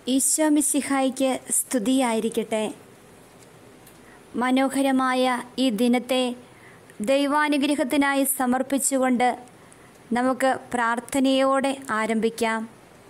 ഈശോ മിശിഹായിക്ക് സ്തുതിയായിരിക്കട്ടെ മനോഹരമായ ഈ ദിനത്തെ ദൈവാനുഗ്രഹത്തിനായി സമർപ്പിച്ചുകൊണ്ട് നമുക്ക് പ്രാർത്ഥനയോടെ ആരംഭിക്കാം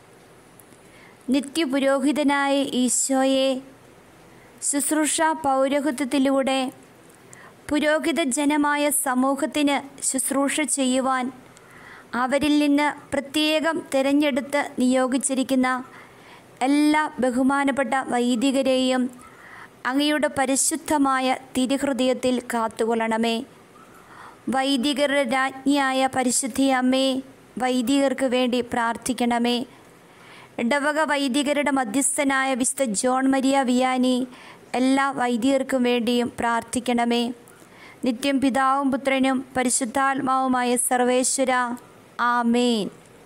നിത്യപുരോഹിതനായ ഈശോയെ ശുശ്രൂഷ പൗരോഹിത്യത്തിലൂടെ പുരോഹിത ജനമായ സമൂഹത്തിന് ശുശ്രൂഷ ചെയ്യുവാൻ അവരിൽ നിന്ന് പ്രത്യേകം തിരഞ്ഞെടുത്ത് നിയോഗിച്ചിരിക്കുന്ന എല്ലാ ബഹുമാനപ്പെട്ട വൈദികരെയും അങ്ങയുടെ പരിശുദ്ധമായ തിരുഹൃദയത്തിൽ കാത്തുകൊള്ളണമേ വൈദികരുടെ രാജ്ഞിയായ പരിശുദ്ധി അമ്മേ വൈദികർക്ക് വേണ്ടി പ്രാർത്ഥിക്കണമേ ഇടവക വൈദികരുടെ മധ്യസ്ഥനായ വിശുദ്ധ ജോൺ മരിയ വിയാനി എല്ലാ വൈദികർക്കും വേണ്ടിയും പ്രാർത്ഥിക്കണമേ നിത്യം പിതാവും പുത്രനും പരിശുദ്ധാത്മാവുമായ സർവേശ്വര ആമേൻ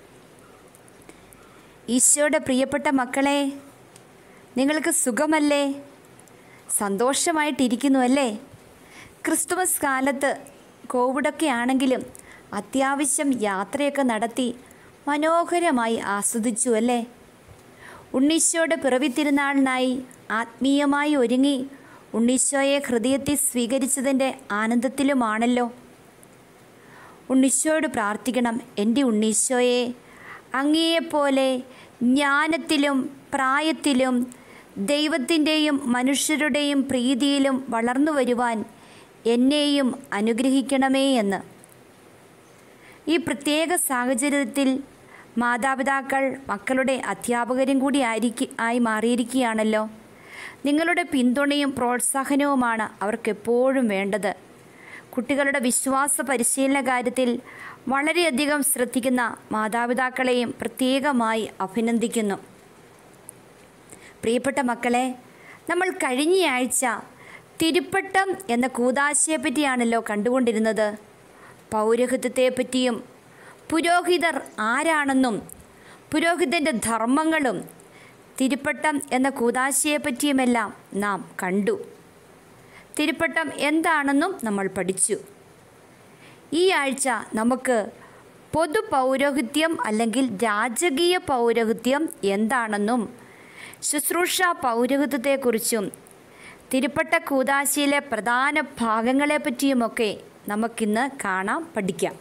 ഈശോയുടെ പ്രിയപ്പെട്ട മക്കളെ നിങ്ങൾക്ക് സുഖമല്ലേ സന്തോഷമായിട്ടിരിക്കുന്നു അല്ലേ ക്രിസ്തുമസ് കാലത്ത് കോവിഡൊക്കെ ആണെങ്കിലും അത്യാവശ്യം യാത്രയൊക്കെ നടത്തി മനോഹരമായി ആസ്വദിച്ചു അല്ലേ ഉണ്ണീശോയുടെ പിറവി തിരുനാളിനായി ആത്മീയമായി ഒരുങ്ങി ഉണ്ണീശോയെ ഹൃദയത്തിൽ സ്വീകരിച്ചതിൻ്റെ ആനന്ദത്തിലുമാണല്ലോ ഉണ്ണീശോയോട് പ്രാർത്ഥിക്കണം എൻ്റെ ഉണ്ണീശോയെ അങ്ങയെപ്പോലെ ജ്ഞാനത്തിലും പ്രായത്തിലും ദൈവത്തിൻ്റെയും മനുഷ്യരുടെയും പ്രീതിയിലും വളർന്നു വരുവാൻ എന്നെയും അനുഗ്രഹിക്കണമേ എന്ന് ഈ പ്രത്യേക സാഹചര്യത്തിൽ മാതാപിതാക്കൾ മക്കളുടെ അധ്യാപകരും കൂടി ആയിരിക്കും ആയി മാറിയിരിക്കുകയാണല്ലോ നിങ്ങളുടെ പിന്തുണയും പ്രോത്സാഹനവുമാണ് അവർക്കെപ്പോഴും വേണ്ടത് കുട്ടികളുടെ വിശ്വാസ പരിശീലന കാര്യത്തിൽ വളരെയധികം ശ്രദ്ധിക്കുന്ന മാതാപിതാക്കളെയും പ്രത്യേകമായി അഭിനന്ദിക്കുന്നു പ്രിയപ്പെട്ട മക്കളെ നമ്മൾ കഴിഞ്ഞയാഴ്ച തിരുപ്പട്ടം എന്ന കൂതാശയെ പറ്റിയാണല്ലോ കണ്ടുകൊണ്ടിരുന്നത് പൗരോഹിത്യത്തെപ്പറ്റിയും പുരോഹിതർ ആരാണെന്നും പുരോഹിതൻ്റെ ധർമ്മങ്ങളും തിരുപ്പട്ടം എന്ന കൂതാശയെപ്പറ്റിയുമെല്ലാം നാം കണ്ടു തിരുപ്പട്ടം എന്താണെന്നും നമ്മൾ പഠിച്ചു ഈ ആഴ്ച നമുക്ക് പൊതു പൗരോഹിത്യം അല്ലെങ്കിൽ രാജകീയ പൗരോഹിത്യം എന്താണെന്നും ശുശ്രൂഷ പൗരോഹിത്യത്തെക്കുറിച്ചും തിരുപ്പട്ട കൂതാശിയിലെ പ്രധാന ഭാഗങ്ങളെപ്പറ്റിയുമൊക്കെ നമുക്കിന്ന് കാണാം പഠിക്കാം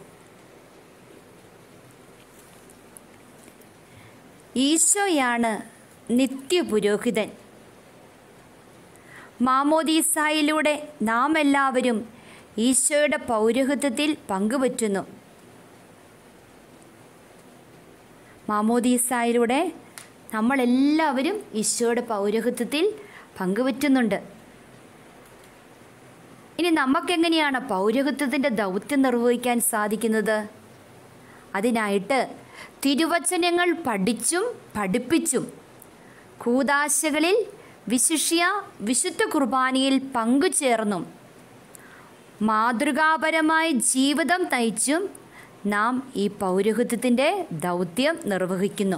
ഈശോയാണ് നിത്യപുരോഹിതൻ മാമോദീസായിലൂടെ നാം എല്ലാവരും ഈശോയുടെ പൗരോഹിത്യത്തിൽ പങ്കുപറ്റുന്നു മാമോദീസായിലൂടെ നമ്മളെല്ലാവരും ഈശോയുടെ പൗരോഹിത്യത്തിൽ പങ്കുപറ്റുന്നുണ്ട് ഇനി നമുക്കെങ്ങനെയാണ് പൗരോഹിത്യത്തിൻ്റെ ദൗത്യം നിർവഹിക്കാൻ സാധിക്കുന്നത് അതിനായിട്ട് തിരുവചനങ്ങൾ പഠിച്ചും പഠിപ്പിച്ചും കൂതാശകളിൽ വിശിഷ്യ വിശുദ്ധ കുർബാനയിൽ പങ്കുചേർന്നും മാതൃകാപരമായ ജീവിതം നയിച്ചും നാം ഈ പൗരോഹിത്യത്തിൻ്റെ ദൗത്യം നിർവഹിക്കുന്നു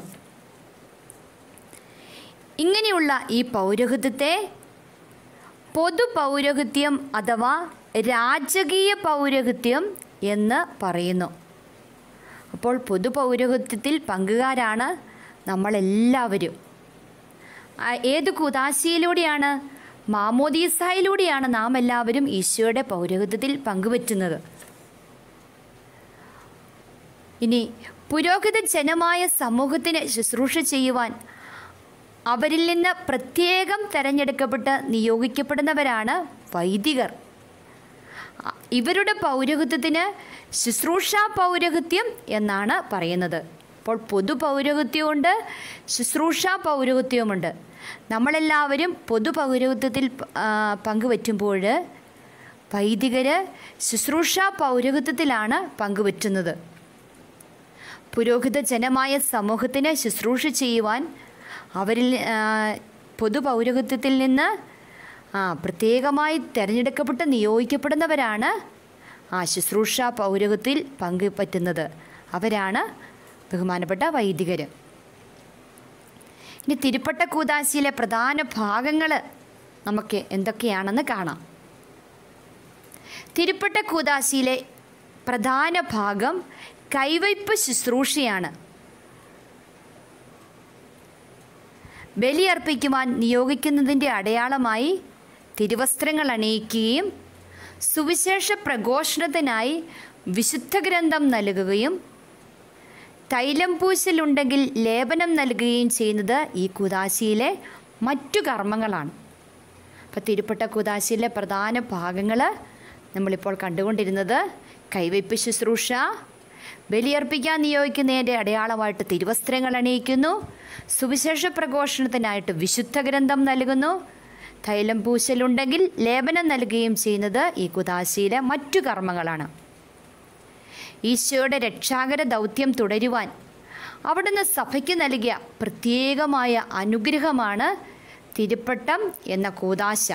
ഇങ്ങനെയുള്ള ഈ പൗരോഹിത്യത്തെ പൊതു പൗരോഹിത്യം അഥവാ രാജകീയ പൗരോഹിത്യം എന്ന് പറയുന്നു അപ്പോൾ പൊതു പൗരോഹിത്യത്തിൽ പങ്കുകാരാണ് നമ്മളെല്ലാവരും ഏത് കുതാശിയിലൂടെയാണ് മാമോദീസായിലൂടെയാണ് നാം എല്ലാവരും ഈശോയുടെ പൗരോഹിത്യത്തിൽ പങ്കുപറ്റുന്നത് ഇനി പുരോഹിത ജനമായ സമൂഹത്തിന് ശുശ്രൂഷ ചെയ്യുവാൻ അവരിൽ നിന്ന് പ്രത്യേകം തിരഞ്ഞെടുക്കപ്പെട്ട് നിയോഗിക്കപ്പെടുന്നവരാണ് വൈദികർ ഇവരുടെ പൗരോഹിത്യത്തിന് ശുശ്രൂഷ പൗരോഹിത്യം എന്നാണ് പറയുന്നത് അപ്പോൾ പൊതു പൗരോഹിത്യമുണ്ട് ശുശ്രൂഷ പൗരോഹിത്യവുമുണ്ട് നമ്മളെല്ലാവരും പൊതു പൗരോഹിത്യത്തിൽ പങ്കുപറ്റുമ്പോൾ വൈദികർ ശുശ്രൂഷ പൗരോഹിത്യത്തിലാണ് പങ്കുപറ്റുന്നത് പുരോഹിത ജനമായ സമൂഹത്തിന് ശുശ്രൂഷ ചെയ്യുവാൻ അവരിൽ പൊതു പൗരോഹിത്യത്തിൽ നിന്ന് പ്രത്യേകമായി തിരഞ്ഞെടുക്കപ്പെട്ട് നിയോഗിക്കപ്പെടുന്നവരാണ് ആ ശുശ്രൂഷ പൗരോഹിത്യത്തിൽ പങ്കുപറ്റുന്നത് അവരാണ് ബഹുമാനപ്പെട്ട വൈദികർ ഇനി തിരുപ്പട്ട കൂതാശിയിലെ പ്രധാന ഭാഗങ്ങൾ നമുക്ക് എന്തൊക്കെയാണെന്ന് കാണാം തിരുപ്പട്ട കൂതാശിയിലെ പ്രധാന ഭാഗം കൈവയ്പ് ശുശ്രൂഷയാണ് ബലിയർപ്പിക്കുവാൻ നിയോഗിക്കുന്നതിൻ്റെ അടയാളമായി തിരുവസ്ത്രങ്ങൾ അണിയിക്കുകയും സുവിശേഷ പ്രഘോഷണത്തിനായി വിശുദ്ധ ഗ്രന്ഥം നൽകുകയും തൈലം പൂശലുണ്ടെങ്കിൽ ലേപനം നൽകുകയും ചെയ്യുന്നത് ഈ കുദാശിയിലെ മറ്റു കർമ്മങ്ങളാണ് അപ്പോൾ തിരുപ്പട്ട കുദാശിയിലെ പ്രധാന ഭാഗങ്ങൾ നമ്മളിപ്പോൾ കണ്ടുകൊണ്ടിരുന്നത് കൈവയ്പ് ശുശ്രൂഷ ബലിയർപ്പിക്കാൻ നിയോഗിക്കുന്നതിൻ്റെ അടയാളമായിട്ട് തിരുവസ്ത്രങ്ങൾ അണിയിക്കുന്നു സുവിശേഷ പ്രഘോഷണത്തിനായിട്ട് വിശുദ്ധ ഗ്രന്ഥം നൽകുന്നു തൈലം പൂശലുണ്ടെങ്കിൽ ലേപനം നൽകുകയും ചെയ്യുന്നത് ഈ കുദാശിയിലെ മറ്റു കർമ്മങ്ങളാണ് ഈശോയുടെ രക്ഷാകര ദൗത്യം തുടരുവാൻ അവിടുന്ന് സഭയ്ക്ക് നൽകിയ പ്രത്യേകമായ അനുഗ്രഹമാണ് തിരുപ്പട്ടം എന്ന കൂതാശ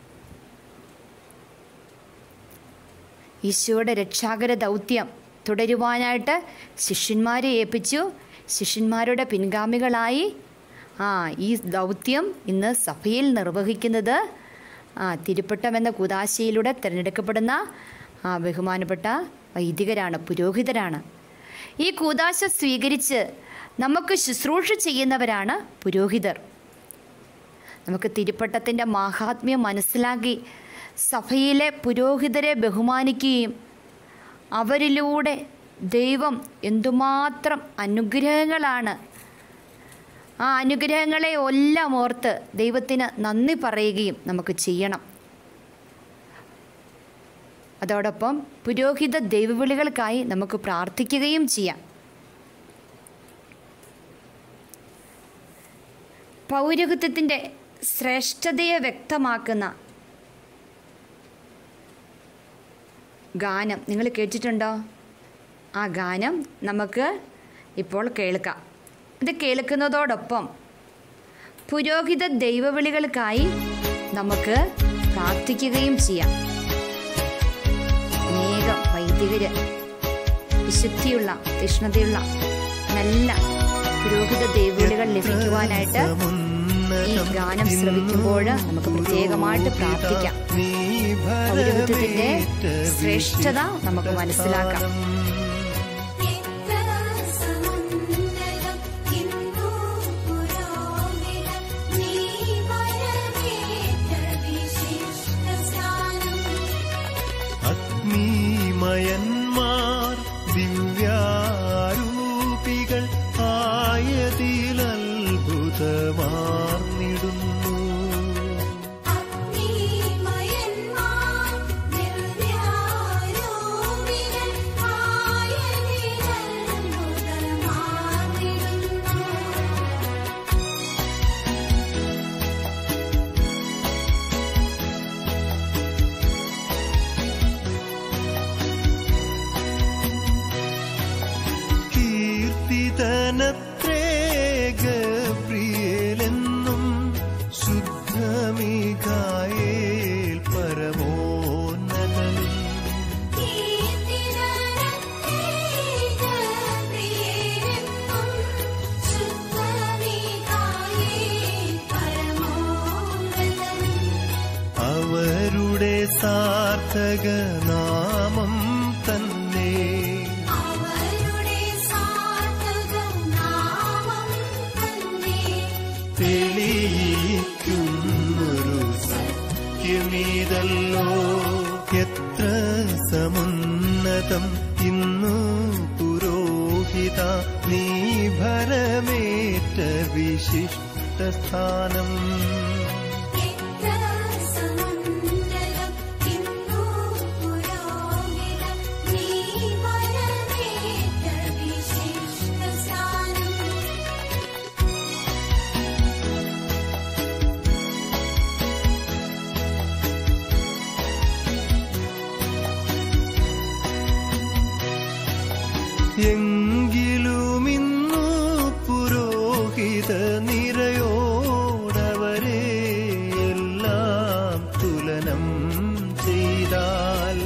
ഈശോയുടെ രക്ഷാകര ദൗത്യം തുടരുവാനായിട്ട് ശിഷ്യന്മാരെ ഏൽപ്പിച്ചു ശിഷ്യന്മാരുടെ പിൻഗാമികളായി ആ ഈ ദൗത്യം ഇന്ന് സഭയിൽ നിർവഹിക്കുന്നത് ആ തിരുപ്പട്ടം എന്ന കുതാശയിലൂടെ തിരഞ്ഞെടുക്കപ്പെടുന്ന ആ ബഹുമാനപ്പെട്ട വൈദികരാണ് പുരോഹിതരാണ് ഈ കൂതാശ സ്വീകരിച്ച് നമുക്ക് ശുശ്രൂഷ ചെയ്യുന്നവരാണ് പുരോഹിതർ നമുക്ക് തിരുപ്പട്ടത്തിൻ്റെ മാഹാത്മ്യം മനസ്സിലാക്കി സഭയിലെ പുരോഹിതരെ ബഹുമാനിക്കുകയും അവരിലൂടെ ദൈവം എന്തുമാത്രം അനുഗ്രഹങ്ങളാണ് ആ അനുഗ്രഹങ്ങളെ എല്ലാം ഓർത്ത് ദൈവത്തിന് നന്ദി പറയുകയും നമുക്ക് ചെയ്യണം അതോടൊപ്പം പുരോഹിത ദൈവവിളികൾക്കായി നമുക്ക് പ്രാർത്ഥിക്കുകയും ചെയ്യാം പൗരോഹിത്യത്തിൻ്റെ ശ്രേഷ്ഠതയെ വ്യക്തമാക്കുന്ന ഗാനം നിങ്ങൾ കേട്ടിട്ടുണ്ടോ ആ ഗാനം നമുക്ക് ഇപ്പോൾ കേൾക്കാം ഇത് കേൾക്കുന്നതോടൊപ്പം പുരോഹിത ദൈവവിളികൾക്കായി നമുക്ക് പ്രാർത്ഥിക്കുകയും ചെയ്യാം അനേകം വൈദികര് വിശുദ്ധിയുള്ള തീഷ്ണതയുള്ള നല്ല പുരോഹിത ദൈവവിളികൾ ലഭിക്കുവാനായിട്ട് ഈ ഗാനം ശ്രവിക്കുമ്പോൾ നമുക്ക് പ്രത്യേകമായിട്ട് പ്രാർത്ഥിക്കാം പൗരോഹിത്യത്തിന്റെ ശ്രേഷ്ഠത നമുക്ക് മനസ്സിലാക്കാം എത്ര സമുന്നതം ഇന്നു പുരോഹിതം നീ വരവേറ്റ വിശിഷ്ട സ്ഥാനം അഗ്നിമയന്മാർ ദിവ്യാരൂപികൾ ആയതിലത്ഭുതമാർന്നിടുന്നു അഗ്നിമയന്മാർ ദിവ്യാരൂപികൾ ആയതിലത്ഭുതമാർന്നിടുന്നു കീർത്തിതനത്രേ ഗബ്രിയേലെന്നും ശുദ്ധമികായേൽ പരമോന്നതനും അവരുടെ സാർത്ഥക നാമം തന്നെ തെളിയിക്കുന്നൊരു സത്യമീതല്ലോ എത്ര സമുന്നതം ഇന്നു പുരോഹിത നീ ഭരമേറ്റ വിശിഷ്ട സ്ഥാനം എങ്കിലുമിന്നു പുരോഹിത നിരയോടവരെ എല്ലാം തുലനം ചെയ്താൽ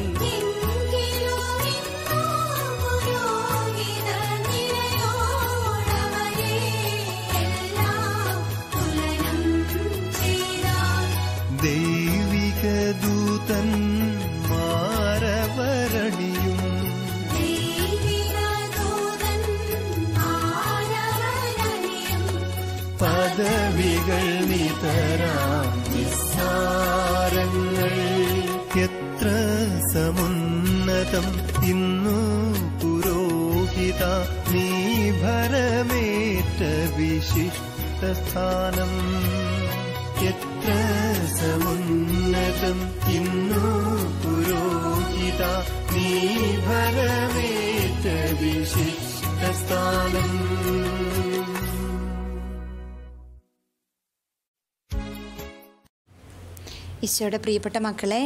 ദൈവിക ദൂതൻ മാരവരണിയും സ്തുതികൾ നിതരാം നിസ്സാരങ്ങൾ എത്ര സമുന്നതം ഇന്നു പുരോഹിത നീ ഭരമേറ്റ വിശിഷ്ട സ്ഥാനം എത്ര സമുന്നതം ഇന്നു പുരോഹിത നീ ഭരമേറ്റ വിശിഷ്ട സ്ഥാനം ഈശോയുടെ പ്രിയപ്പെട്ട മക്കളെ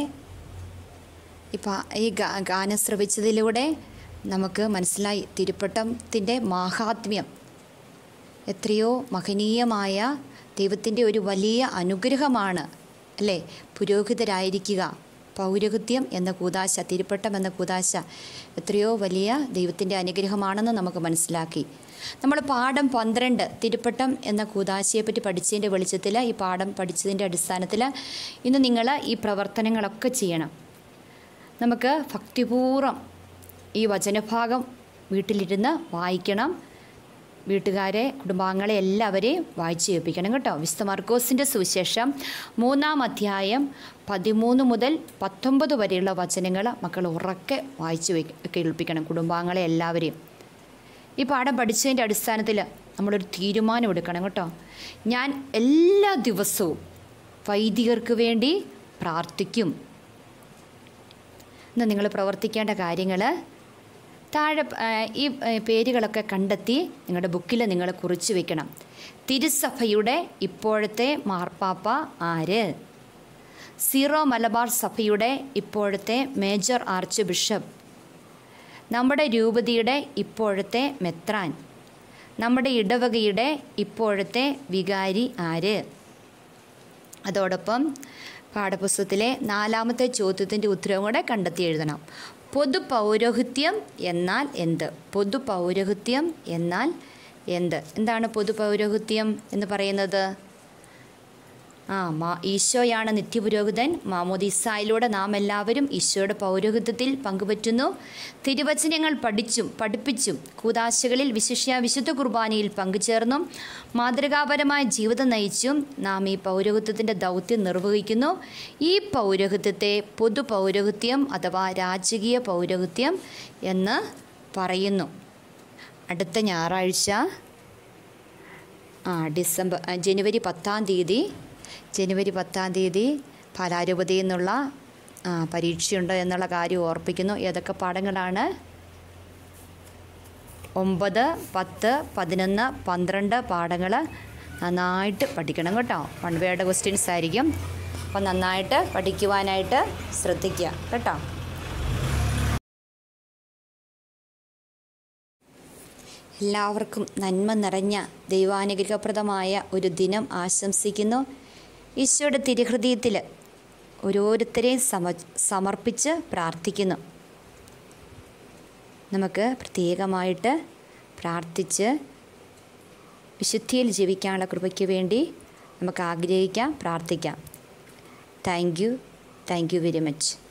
ഇപ്പം ഈ ഗാ- ഗാനം ശ്രവിച്ചതിലൂടെ നമുക്ക് മനസ്സിലായി തിരുപ്പട്ടത്തിൻ്റെ മാഹാത്മ്യം എത്രയോ മഹനീയമായ ദൈവത്തിൻ്റെ ഒരു വലിയ അനുഗ്രഹമാണ് അല്ലേ പുരോഹിതരായിരിക്കുക പൗരോഹിത്യം എന്ന കൂതാശ തിരുപ്പട്ടം എന്ന കൂതാശ എത്രയോ വലിയ ദൈവത്തിൻ്റെ അനുഗ്രഹമാണെന്ന് നമുക്ക് മനസ്സിലാക്കി നമ്മൾ പാഠം പന്ത്രണ്ട് തിരുപ്പട്ടം എന്ന കൂതാശയെപ്പറ്റി പഠിച്ചതിൻ്റെ വെളിച്ചത്തിൽ ഈ പാഠം പഠിച്ചതിൻ്റെ അടിസ്ഥാനത്തിൽ ഇന്ന് നിങ്ങൾ ഈ പ്രവർത്തനങ്ങളൊക്കെ ചെയ്യണം നമുക്ക് ഭക്തിപൂർവ്വം ഈ വചനഭാഗം വീട്ടിലിരുന്ന് വായിക്കണം വീട്ടുകാരെ കുടുംബാംഗങ്ങളെ എല്ലാവരെയും വായിച്ചു കേൾപ്പിക്കണം കേട്ടോ വിശുദ്ധ മർക്കോസിൻ്റെ സുവിശേഷം മൂന്നാം അധ്യായം പതിമൂന്ന് മുതൽ പത്തൊമ്പത് വരെയുള്ള വചനങ്ങൾ മക്കൾ ഉറക്കെ വായിച്ചു വെ- കേൾപ്പിക്കണം കുടുംബാംഗങ്ങളെ എല്ലാവരെയും ഈ പാഠം പഠിച്ചതിൻ്റെ അടിസ്ഥാനത്തിൽ നമ്മളൊരു തീരുമാനം എടുക്കണം കേട്ടോ ഞാൻ എല്ലാ ദിവസവും വൈദികർക്ക് വേണ്ടി പ്രാർത്ഥിക്കും ഇന്ന് നിങ്ങൾ പ്രവർത്തിക്കേണ്ട കാര്യങ്ങൾ താഴെ ആ, ഈ ആ, പേരുകളൊക്കെ കണ്ടെത്തി നിങ്ങളുടെ ബുക്കിൽ നിങ്ങൾ കുറിച്ച് വെക്കണം തിരുസഭയുടെ ഇപ്പോഴത്തെ മാർപ്പാപ്പ ആര് സീറോ മലബാർ സഭയുടെ ഇപ്പോഴത്തെ മേജർ ആർച്ച് ബിഷപ്പ് നമ്മുടെ രൂപതയുടെ ഇപ്പോഴത്തെ മെത്രാൻ നമ്മുടെ ഇടവകയുടെ ഇപ്പോഴത്തെ വികാരി ആര് അതോടൊപ്പം പാഠപുസ്തകത്തിലെ നാലാമത്തെ ചോദ്യത്തിൻ്റെ ഉത്തരവും കൂടെ കണ്ടെത്തി എഴുതണം പൊതു പൗരോഹിത്യം എന്നാൽ എന്ത് പൊതു പൗരോഹിത്യം എന്നാൽ എന്ത് എന്താണ് പൊതു പൗരോഹിത്യം എന്ന് പറയുന്നത് ആ മാ ഈശോയാണ് നിത്യപുരോഹിതൻ മാമോദിസായിലൂടെ നാം എല്ലാവരും ഈശോയുടെ പൗരോഹിത്യത്തിൽ പങ്കുപറ്റുന്നു തിരുവചനങ്ങൾ പഠിച്ചും പഠിപ്പിച്ചും കൂതാശകളിൽ വിശിഷ്യ വിശുദ്ധ കുർബാനയിൽ പങ്കുചേർന്നും മാതൃകാപരമായ ജീവിതം നയിച്ചും നാം ഈ പൗരോഹിത്യത്തിൻ്റെ ദൗത്യം നിർവഹിക്കുന്നു ഈ പൗരോഹിത്യത്തെ പൊതു പൗരോഹിത്യം അഥവാ രാജകീയ പൗരോഹിത്യം എന്ന് പറയുന്നു അടുത്ത ഞായറാഴ്ച ആ ഡിസംബർ ആ, ജനുവരി പത്താം തീയതി ജനുവരി പത്താം തീയതി പാലാരൂപതയിൽ നിന്നുള്ള ആ, പരീക്ഷയുണ്ട് എന്നുള്ള കാര്യം ഓർപ്പിക്കുന്നു ഏതൊക്കെ പാഠങ്ങളാണ് ഒമ്പത് പത്ത് പതിനൊന്ന് പന്ത്രണ്ട് പാഠങ്ങൾ നന്നായിട്ട് പഠിക്കണം കേട്ടോ വൺ വേയുടെ ക്വസ്റ്റ്യൻസ് ആയിരിക്കും അപ്പം നന്നായിട്ട് പഠിക്കുവാനായിട്ട് ശ്രദ്ധിക്കുക കേട്ടോ എല്ലാവർക്കും നന്മ നിറഞ്ഞ ദൈവാനുഗ്രഹപ്രദമായ ഒരു ദിനം ആശംസിക്കുന്നു ഈശോയുടെ തിരുഹൃദയത്തിൽ ഓരോരുത്തരെയും സമ സമർപ്പിച്ച് പ്രാർത്ഥിക്കുന്നു നമുക്ക് പ്രത്യേകമായിട്ട് പ്രാർത്ഥിച്ച് വിശുദ്ധിയിൽ ജീവിക്കാനുള്ള കൃപയ്ക്ക് വേണ്ടി നമുക്ക് ആഗ്രഹിക്കാം പ്രാർത്ഥിക്കാം thank you thank you very much